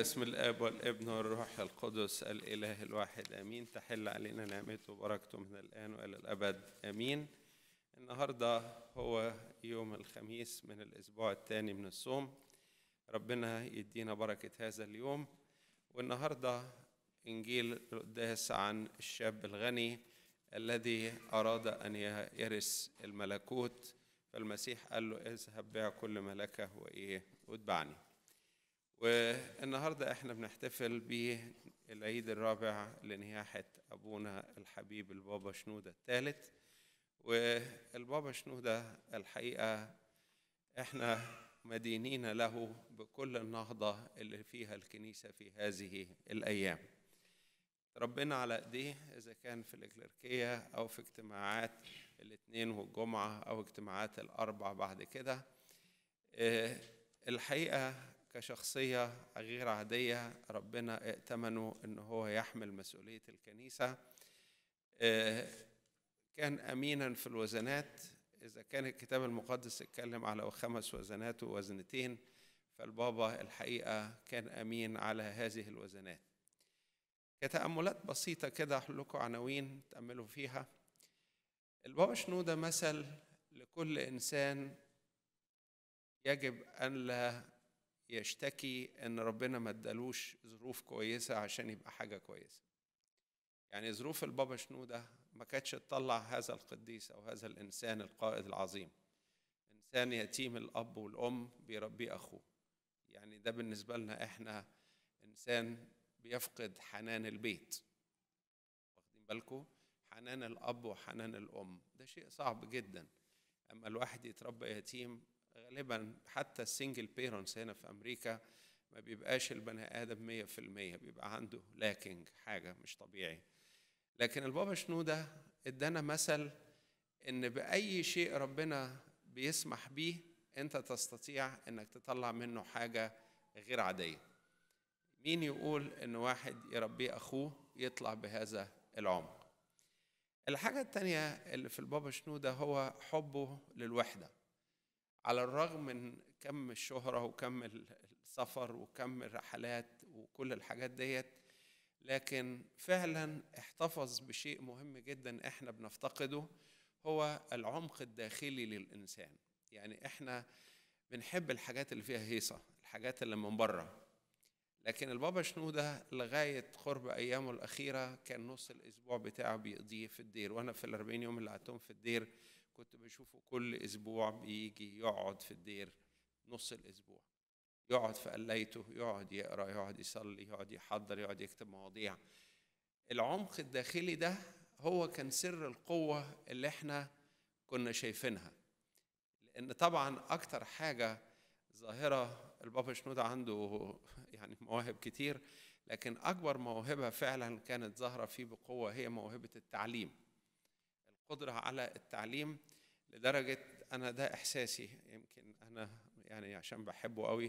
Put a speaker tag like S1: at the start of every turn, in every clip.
S1: باسم الاب والابن والروح القدس الاله الواحد امين تحل علينا نعمته وبركته من الان والى الابد امين النهارده هو يوم الخميس من الاسبوع الثاني من الصوم ربنا يدينا بركه هذا اليوم والنهارده انجيل القداس عن الشاب الغني الذي اراد ان يرث الملكوت فالمسيح قال له اذهب بيع كل ملكه وايه واتبعني والنهارده احنا بنحتفل بالعيد الرابع لنياحة أبونا الحبيب البابا شنودة الثالث والبابا شنودة الحقيقة احنا مدينين له بكل النهضة اللي فيها الكنيسة في هذه الأيام ربنا على ايديه اذا كان في الإكليركية او في اجتماعات الاثنين والجمعة او اجتماعات الاربع بعد كده الحقيقة كشخصية غير عادية ربنا ائتمنه ان هو يحمل مسؤولية الكنيسة كان امينا في الوزنات اذا كان الكتاب المقدس اتكلم على خمس وزنات ووزنتين فالبابا الحقيقة كان امين على هذه الوزنات كتأملات بسيطة كده أقول لكم عناوين تأملوا فيها البابا شنودة مثل لكل إنسان يجب أن لا يشتكي ان ربنا ما ادالوش ظروف كويسه عشان يبقى حاجه كويسه يعني ظروف البابا شنوده ما كانتش تطلع هذا القديس او هذا الانسان القائد العظيم انسان يتيم الاب والام بيربيه اخوه يعني ده بالنسبه لنا احنا انسان بيفقد حنان البيت واخدين بالكم حنان الاب وحنان الام ده شيء صعب جدا اما الواحد يتربى يتيم غالبا حتى السنجل بيرنتس هنا في امريكا ما بيبقاش البني ادم مية في المية بيبقى عنده لاكينج حاجة مش طبيعي لكن البابا شنودة ادانا مثل ان بأي شيء ربنا بيسمح بيه انت تستطيع انك تطلع منه حاجة غير عادية مين يقول ان واحد يربيه اخوه يطلع بهذا العمق الحاجة التانية اللي في البابا شنودة هو حبه للوحدة على الرغم من كم الشهرة وكم السفر وكم الرحلات وكل الحاجات ديت لكن فعلا احتفظ بشيء مهم جدا احنا بنفتقده هو العمق الداخلي للإنسان يعني احنا بنحب الحاجات اللي فيها هيصة الحاجات اللي من بره لكن البابا شنودة لغاية قرب أيامه الأخيرة كان نص الأسبوع بتاعه بيقضيه في الدير وأنا في الأربعين يوم اللي قعدتهم في الدير كنت بشوفه كل اسبوع بيجي يقعد في الدير نص الاسبوع يقعد في قلايته يقعد يقرا يقعد يصلي يقعد يحضر يقعد يكتب مواضيع العمق الداخلي ده هو كان سر القوة اللي احنا كنا شايفينها لأن طبعا أكتر حاجة ظاهرة البابا شنودة عنده يعني مواهب كتير لكن أكبر موهبة فعلا كانت ظاهرة فيه بقوة هي موهبة التعليم القدرة على التعليم لدرجة أنا ده إحساسي يمكن أنا يعني عشان بحبه قوي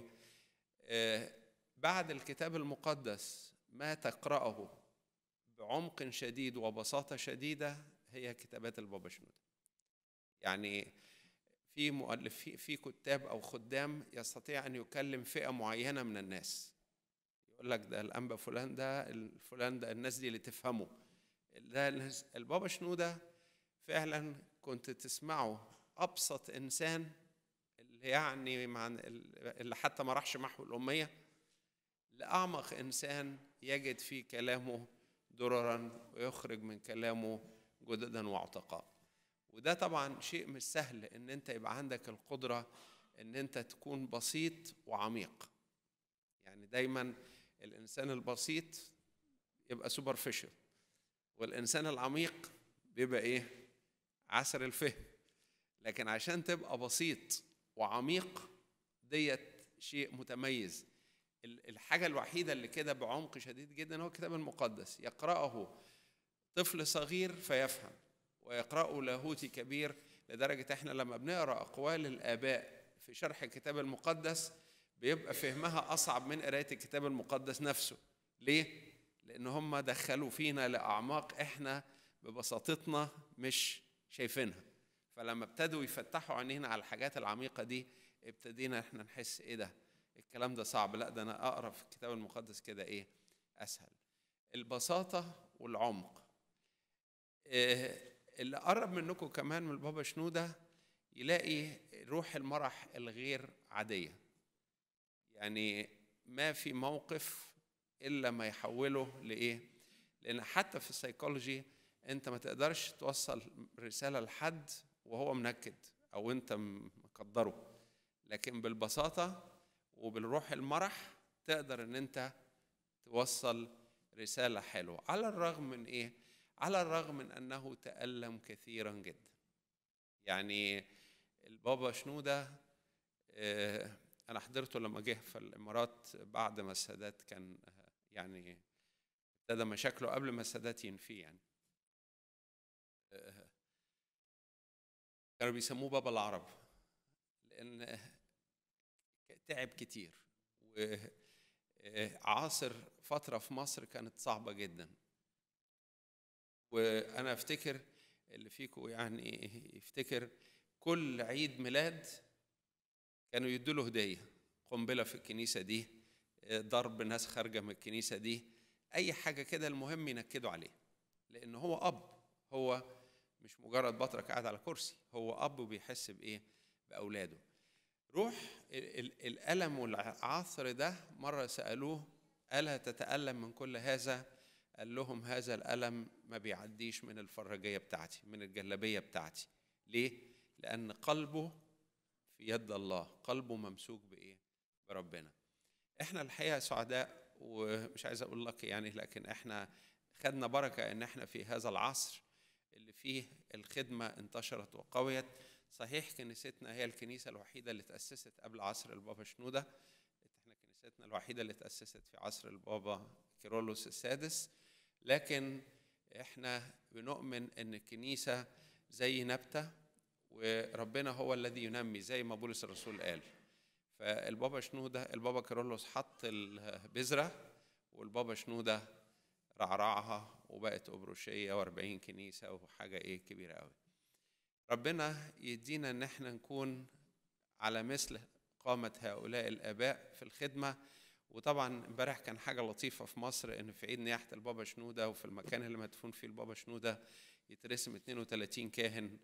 S1: بعد الكتاب المقدس ما تقرأه بعمق شديد وبساطة شديدة هي كتابات البابا شنودة يعني في مؤلف في, في كتاب أو خدام يستطيع أن يكلم فئة معينة من الناس يقول لك ده الأنبا فلان ده فلان ده الناس دي اللي تفهمه ده البابا شنودة فعلا كنت تسمعه ابسط انسان اللي يعني مع اللي حتى ما راحش محو الاميه لاعمق انسان يجد في كلامه دررا ويخرج من كلامه جددا واعتقاء وده طبعا شيء مش سهل ان انت يبقى عندك القدره ان انت تكون بسيط وعميق يعني دايما الانسان البسيط يبقى سوبرفيشال والانسان العميق بيبقى ايه عسر الفهم لكن عشان تبقى بسيط وعميق ديت شيء متميز الحاجة الوحيدة اللي كده بعمق شديد جدا هو الكتاب المقدس يقرأه طفل صغير فيفهم ويقرأه لاهوتي كبير لدرجة احنا لما بنقرأ أقوال الآباء في شرح الكتاب المقدس بيبقى فهمها أصعب من قراية الكتاب المقدس نفسه ليه؟ لأن هم دخلوا فينا لأعماق احنا ببساطتنا مش شايفينها فلما ابتدوا يفتحوا عينينا على الحاجات العميقه دي ابتدينا احنا نحس ايه ده الكلام ده صعب لا ده انا اقرا في الكتاب المقدس كده ايه اسهل البساطه والعمق إيه اللي قرب منكم كمان من البابا شنوده يلاقي روح المرح الغير عاديه يعني ما في موقف الا ما يحوله لايه لان حتى في السيكولوجي انت ما تقدرش توصل رساله لحد وهو منكد او انت مقدره لكن بالبساطه وبالروح المرح تقدر ان انت توصل رساله حلوه على الرغم من ايه على الرغم من انه تالم كثيرا جدا يعني البابا شنوده آه، انا حضرته لما جه في الامارات بعد ما السادات كان يعني ابتدى مشاكله قبل ما السادات ينفيه يعني آه، كانوا بيسموه بابا العرب لان تعب كتير وعاصر فتره في مصر كانت صعبه جدا وانا افتكر اللي فيكم يعني يفتكر كل عيد ميلاد كانوا يدوا له هديه قنبله في الكنيسه دي ضرب ناس خارجه من الكنيسه دي اي حاجه كده المهم ينكدوا عليه لان هو اب هو مش مجرد بطرك قاعد على كرسي هو اب وبيحس بايه باولاده روح الالم والعثر ده مره سالوه الا تتالم من كل هذا قال لهم هذا الالم ما بيعديش من الفراجيه بتاعتي من الجلابيه بتاعتي ليه لان قلبه في يد الله قلبه ممسوك بايه بربنا احنا الحقيقه سعداء ومش عايز اقول لك يعني لكن احنا خدنا بركه ان احنا في هذا العصر اللي فيه الخدمه انتشرت وقويت صحيح كنيستنا هي الكنيسه الوحيده اللي تاسست قبل عصر البابا شنوده احنا كنيستنا الوحيده اللي تاسست في عصر البابا كيرولوس السادس لكن احنا بنؤمن ان الكنيسه زي نبته وربنا هو الذي ينمي زي ما بولس الرسول قال فالبابا شنوده البابا كيرلس حط البذره والبابا شنوده رعرعها وبقت أبروشية و40 كنيسة وحاجة إيه كبيرة قوي ربنا يدينا إن احنا نكون على مثل قامة هؤلاء الآباء في الخدمة وطبعا امبارح كان حاجة لطيفة في مصر إن في عيد نياحة البابا شنودة وفي المكان اللي مدفون فيه البابا شنودة يترسم 32 كاهن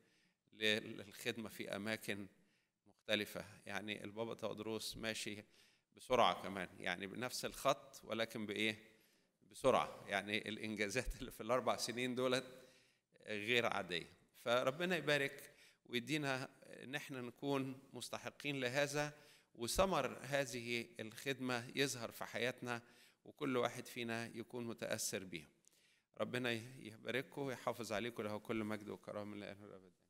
S1: للخدمة في أماكن مختلفة يعني البابا تودروس ماشي بسرعة كمان يعني بنفس الخط ولكن بإيه بسرعة يعني الإنجازات اللي في الأربع سنين دولت غير عادية فربنا يبارك ويدينا إن احنا نكون مستحقين لهذا وثمر هذه الخدمة يظهر في حياتنا وكل واحد فينا يكون متأثر بيها ربنا يبارككم ويحافظ عليكم له كل مجد وكرامة لأنه الأبد